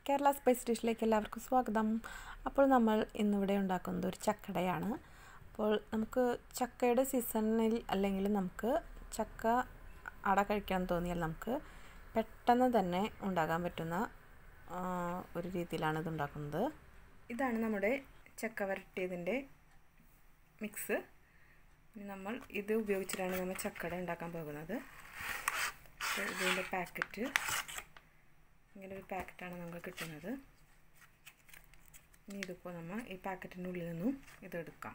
Kerala spice ഡിഷിലേക്ക് എല്ലാവർക്കും സ്വാഗതം അപ്പോൾ നമ്മൾ ഇന്നിവിടെ ഉണ്ടാക്കുന്നത് ഒരു ചക്കടയാണ് അപ്പോൾ നമുക്ക് ചക്കയുടെ സീസണിൽ അല്ലെങ്കിൽ നമുക്ക് ചക്ക അട കഴിക്കാൻ തോന്നിയാൽ നമുക്ക് പെട്ടെന്ന് തന്നെ ഉണ്ടാക്കാൻ പറ്റുന്ന ആ, ഒരു രീതിയിലാണ് ഇത് ഉണ്ടാക്കുന്നത് ഇതാണ് നമ്മുടെ ചക്ക വരട്ടിയതിൻ്റെ മിക്സ് ഇനി നമ്മൾ ഇത് ഉപയോഗിച്ചിട്ടാണ് നമ്മൾ ചക്കട ഉണ്ടാക്കാൻ പോകുന്നത് അപ്പോൾ ഇതിൻ്റെ പാക്കറ്റ് ഇങ്ങനെ ഒരു പാക്കറ്റാണ് നമുക്ക് കിട്ടുന്നത് ഇനി ഇതിപ്പോൾ നമ്മൾ ഈ പാക്കറ്റിൻ്റെ ഉള്ളിൽ നിന്നും ഇതെടുക്കാം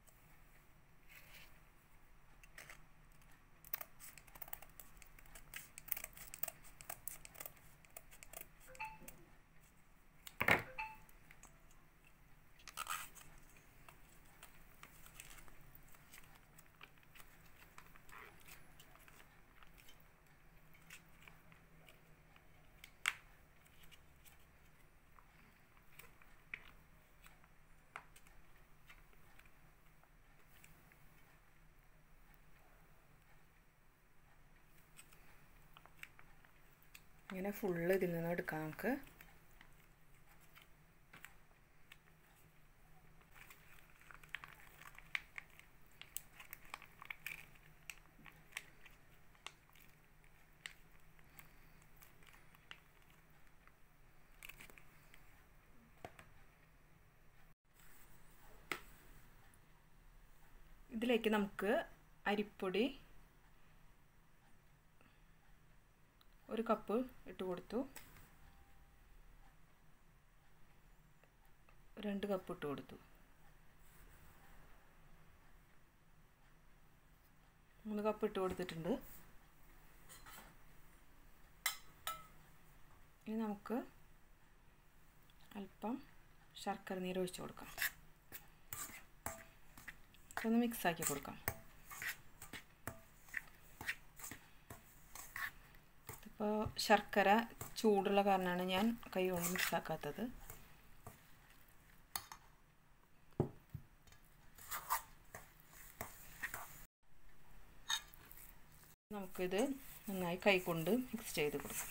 ഇങ്ങനെ ഫുള്ള് ഇതിൽ നിന്ന് എടുക്കാം നമുക്ക് ഇതിലേക്ക് നമുക്ക് അരിപ്പൊടി ഒരു കപ്പ് ഇട്ട് കൊടുത്തു രണ്ട് കപ്പ് ഇട്ട് കൊടുത്തു മൂന്ന് കപ്പ് ഇട്ട് കൊടുത്തിട്ടുണ്ട് ഇനി നമുക്ക് അല്പം ശർക്കര നീര് ഒഴിച്ച് കൊടുക്കാം ഒന്ന് മിക്സാക്കി കൊടുക്കാം ഇപ്പോൾ ശർക്കര ചൂടുള്ള കാരണമാണ് ഞാൻ കൈ കൊണ്ട് മിക്സാക്കാത്തത് നമുക്കിത് നന്നായി കൈ കൊണ്ട് മിക്സ് ചെയ്ത് കൊടുക്കാം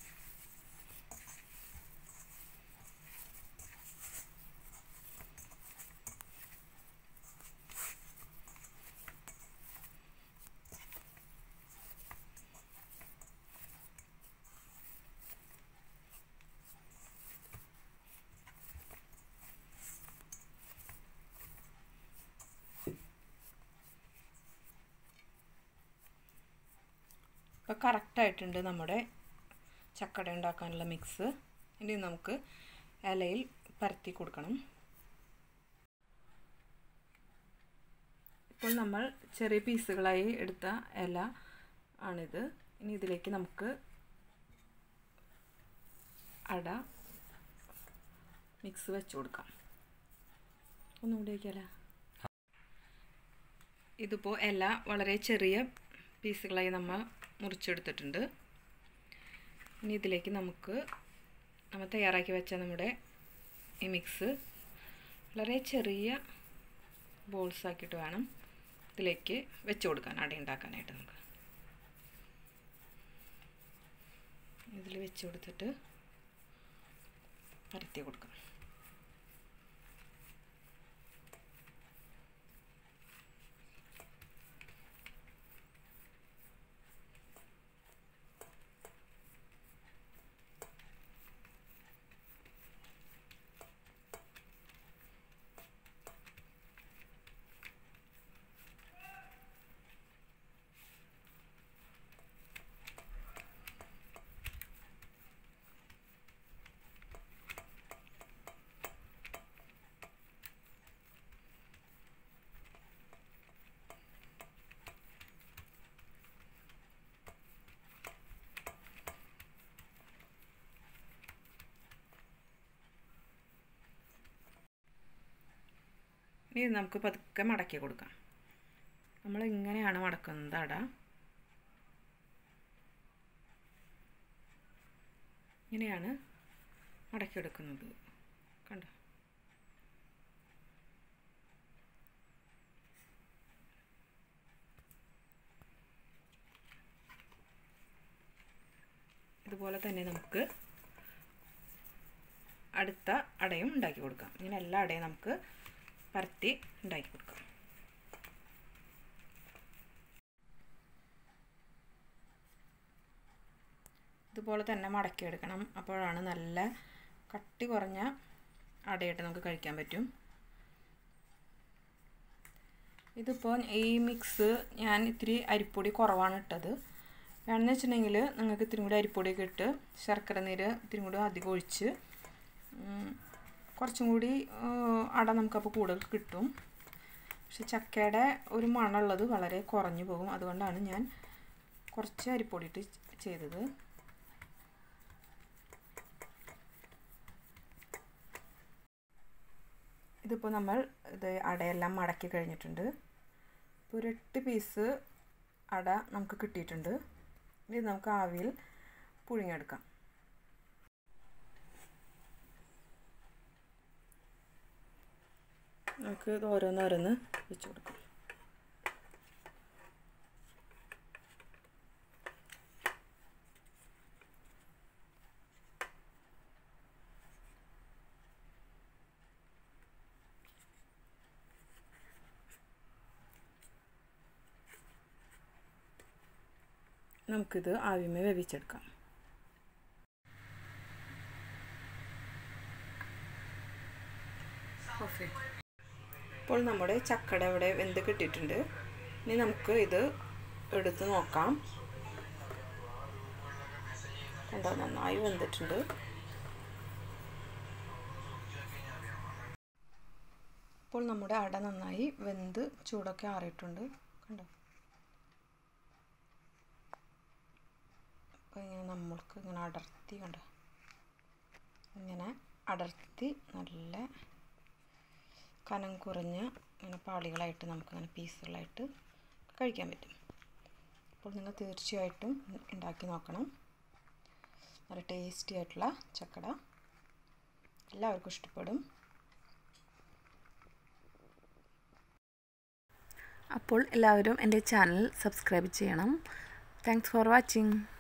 ഇപ്പോൾ കറക്റ്റായിട്ടുണ്ട് നമ്മുടെ ചക്കട ഉണ്ടാക്കാനുള്ള മിക്സ് ഇനി നമുക്ക് ഇലയിൽ പരത്തി കൊടുക്കണം ഇപ്പോൾ നമ്മൾ ചെറിയ പീസുകളായി എടുത്ത ഇല ആണിത് ഇനി ഇതിലേക്ക് നമുക്ക് അട മിക്സ് വെച്ച് കൊടുക്കാം ഒന്നുകൂടി വയ്ക്കാല ഇതിപ്പോൾ ഇല വളരെ ചെറിയ പീസുകളായി നമ്മൾ മുറിച്ചെടുത്തിട്ടുണ്ട് ഇനി ഇതിലേക്ക് നമുക്ക് നമ്മൾ തയ്യാറാക്കി വെച്ച നമ്മുടെ ഈ മിക്സ് വളരെ ചെറിയ ബോൾസ് ആക്കിയിട്ട് വേണം ഇതിലേക്ക് വെച്ച് കൊടുക്കാൻ അട ഉണ്ടാക്കാനായിട്ട് നമുക്ക് ഇതിൽ വെച്ച് കൊടുത്തിട്ട് പരത്തി കൊടുക്കാം ഇനി ഇത് നമുക്ക് പതുക്കെ മടക്കി കൊടുക്കാം നമ്മൾ ഇങ്ങനെയാണ് മടക്കുന്നത് അട ഇങ്ങനെയാണ് മടക്കിയെടുക്കുന്നത് കണ്ടോ ഇതുപോലെ തന്നെ നമുക്ക് അടുത്ത അടയും ഉണ്ടാക്കി കൊടുക്കാം ഇങ്ങനെ എല്ലാ അടയും നമുക്ക് പരത്തി ഉണ്ടാക്കി കൊടുക്കാം ഇതുപോലെ തന്നെ മടക്കിയെടുക്കണം അപ്പോഴാണ് നല്ല കട്ടി കുറഞ്ഞ അടയിട്ട് നമുക്ക് കഴിക്കാൻ പറ്റും ഇതിപ്പോൾ ഈ മിക്സ് ഞാൻ ഇത്തിരി അരിപ്പൊടി കുറവാണ് ഇട്ടത് വേണമെന്ന് വെച്ചിട്ടുണ്ടെങ്കിൽ നിങ്ങൾക്ക് ഇത്തിരി കൂടി അരിപ്പൊടിയൊക്കെ ഇട്ട് ശർക്കര നീര് ഇത്തിരി കൂടി അധികം ഒഴിച്ച് കുറച്ചും കൂടി അട നമുക്കപ്പോൾ കൂടുതൽ കിട്ടും പക്ഷെ ചക്കയുടെ ഒരു മണമുള്ളത് വളരെ കുറഞ്ഞു പോകും അതുകൊണ്ടാണ് ഞാൻ കുറച്ച് അരിപ്പൊടി ഇട്ട് ചെയ്തത് ഇതിപ്പോൾ നമ്മൾ ഇത് അടയെല്ലാം മടക്കി കഴിഞ്ഞിട്ടുണ്ട് ഇപ്പോൾ ഒരു എട്ട് പീസ് അട നമുക്ക് കിട്ടിയിട്ടുണ്ട് ഇത് നമുക്ക് ആവിയിൽ പുഴുങ്ങിയെടുക്കാം നമുക്ക് ഇത് ഓരോന്നോരോന്ന് വെച്ച് കൊടുക്കാം നമുക്കിത് ആവിമേ വേവിച്ചെടുക്കാം ഓക്കെ ഇപ്പോൾ നമ്മുടെ ചക്കട ഇവിടെ വെന്ത് കിട്ടിയിട്ടുണ്ട് ഇനി നമുക്ക് ഇത് എടുത്ത് നോക്കാം കണ്ടോ നന്നായി വെന്തിട്ടുണ്ട് ഇപ്പോൾ നമ്മുടെ അട നന്നായി വെന്ത് ചൂടൊക്കെ ആറിയിട്ടുണ്ട് കണ്ടോ അപ്പോൾ ഇങ്ങനെ നമ്മൾക്ക് ഇങ്ങനെ അടർത്തി കണ്ടോ ഇങ്ങനെ അടർത്തി നല്ല കനം കുറഞ്ഞ ഇങ്ങനെ പാളികളായിട്ട് നമുക്കങ്ങനെ പീസുകളായിട്ട് കഴിക്കാൻ പറ്റും അപ്പോൾ നിങ്ങൾ തീർച്ചയായിട്ടും ഉണ്ടാക്കി നോക്കണം നല്ല ടേസ്റ്റി ആയിട്ടുള്ള ചക്കട എല്ലാവർക്കും ഇഷ്ടപ്പെടും അപ്പോൾ എല്ലാവരും എൻ്റെ ചാനൽ സബ്സ്ക്രൈബ് ചെയ്യണം താങ്ക്സ് ഫോർ വാച്ചിങ്